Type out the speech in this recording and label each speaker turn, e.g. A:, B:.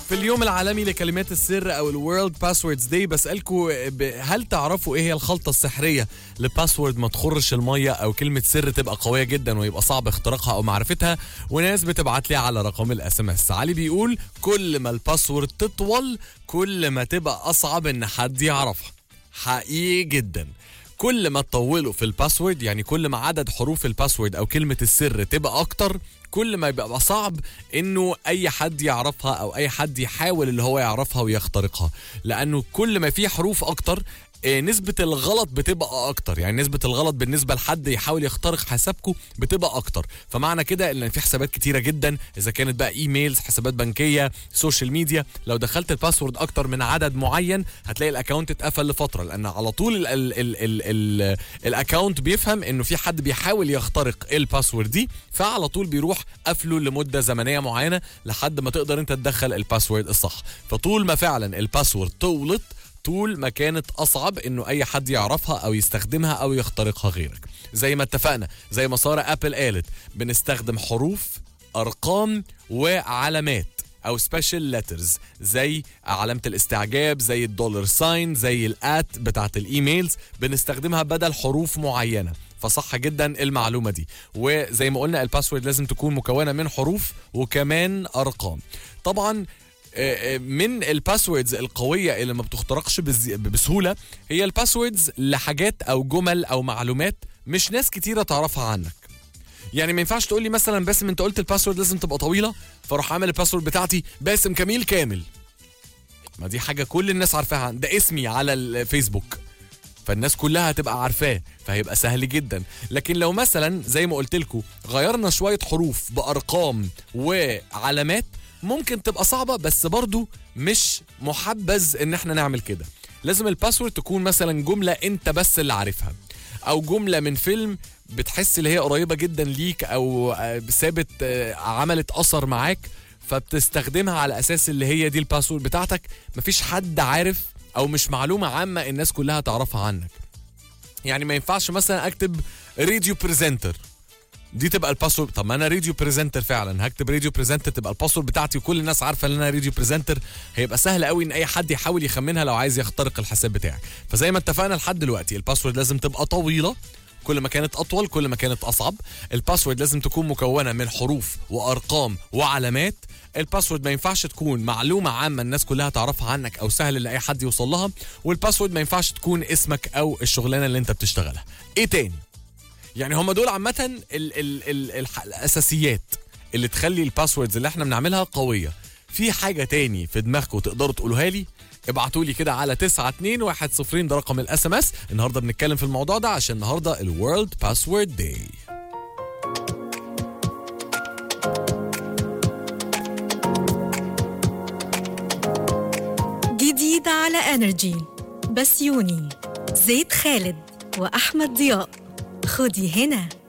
A: في اليوم العالمي لكلمات السر او الورلد باسوردز داي بسالكم هل تعرفوا ايه هي الخلطه السحريه لباسورد ما تخرش الميه او كلمه سر تبقى قويه جدا ويبقى صعب اختراقها او معرفتها وناس بتبعت لي على رقم الاس ام اس علي بيقول كل ما الباسورد تطول كل ما تبقى اصعب ان حد يعرفها حقيقي جدا كل ما تطوله في الباسورد يعني كل ما عدد حروف الباسورد او كلمه السر تبقى اكتر كل ما يبقى صعب انه اي حد يعرفها او اي حد يحاول اللي هو يعرفها ويخترقها لانه كل ما في حروف اكتر آه، نسبة الغلط بتبقى أكتر يعني نسبة الغلط بالنسبة لحد يحاول يخترق حسابكم بتبقى أكتر فمعنى كده إن في حسابات كتيرة جدا إذا كانت بقى إيميلز حسابات بنكية سوشيال ميديا لو دخلت الباسورد أكتر من عدد معين هتلاقي الأكاونت اتقفل لفترة لأن على طول ال- ال- ال- ال- ال- الأكاونت بيفهم إنه في حد بيحاول يخترق الباسورد دي فعلى طول بيروح قفله لمدة زمنية معينة لحد ما تقدر أنت تدخل الباسورد الصح فطول ما فعلا الباسورد طولت طول ما كانت اصعب انه اي حد يعرفها او يستخدمها او يخترقها غيرك زي ما اتفقنا زي ما ساره ابل قالت بنستخدم حروف ارقام وعلامات او سبيشال ليترز زي علامه الاستعجاب زي الدولار ساين زي الات بتاعت الايميلز بنستخدمها بدل حروف معينه فصح جدا المعلومه دي وزي ما قلنا الباسورد لازم تكون مكونه من حروف وكمان ارقام طبعا من الباسوردز القويه اللي ما بتخترقش بز- بسهوله هي الباسوردز لحاجات او جمل او معلومات مش ناس كتيره تعرفها عنك يعني ما ينفعش تقول لي مثلا باسم انت قلت الباسورد لازم تبقى طويله فاروح عامل الباسورد بتاعتي باسم كميل كامل ما دي حاجه كل الناس عارفاها عن- ده اسمي على الفيسبوك فالناس كلها هتبقى عارفاه فهيبقى سهل جدا لكن لو مثلا زي ما قلت لكم غيرنا شويه حروف بارقام وعلامات ممكن تبقى صعبه بس برضو مش محبذ ان احنا نعمل كده لازم الباسورد تكون مثلا جمله انت بس اللي عارفها او جمله من فيلم بتحس اللي هي قريبه جدا ليك او آه، ثابت آه، عملت اثر معاك فبتستخدمها على اساس اللي هي دي الباسورد بتاعتك مفيش حد عارف او مش معلومه عامه الناس كلها تعرفها عنك يعني ما ينفعش مثلا اكتب راديو بريزنتر دي تبقى الباسورد طب ما انا راديو بريزنتر فعلا هكتب راديو بريزنتر تبقى الباسورد بتاعتي وكل الناس عارفه ان انا راديو بريزنتر هيبقى سهل قوي ان اي حد يحاول يخمنها لو عايز يخترق الحساب بتاعك فزي ما اتفقنا لحد دلوقتي الباسورد لازم تبقى طويله كل ما كانت اطول كل ما كانت اصعب الباسورد لازم تكون مكونه من حروف وارقام وعلامات الباسورد ما ينفعش تكون معلومه عامه الناس كلها تعرفها عنك او سهل لاي حد يوصل لها والباسورد ما ينفعش تكون اسمك او الشغلانه اللي انت بتشتغلها ايه تاني يعني هم دول عامة ال ال ال ال الأساسيات اللي تخلي الباسوردز اللي احنا بنعملها قوية في حاجة تاني في دماغكم تقدروا تقولوها لي ابعتوا لي كده على 92110 ده رقم الاس ام اس النهارده بنتكلم في الموضوع ده عشان النهارده الورلد باسورد داي
B: جديد على انرجي بسيوني زيد خالد واحمد ضياء خدي هنا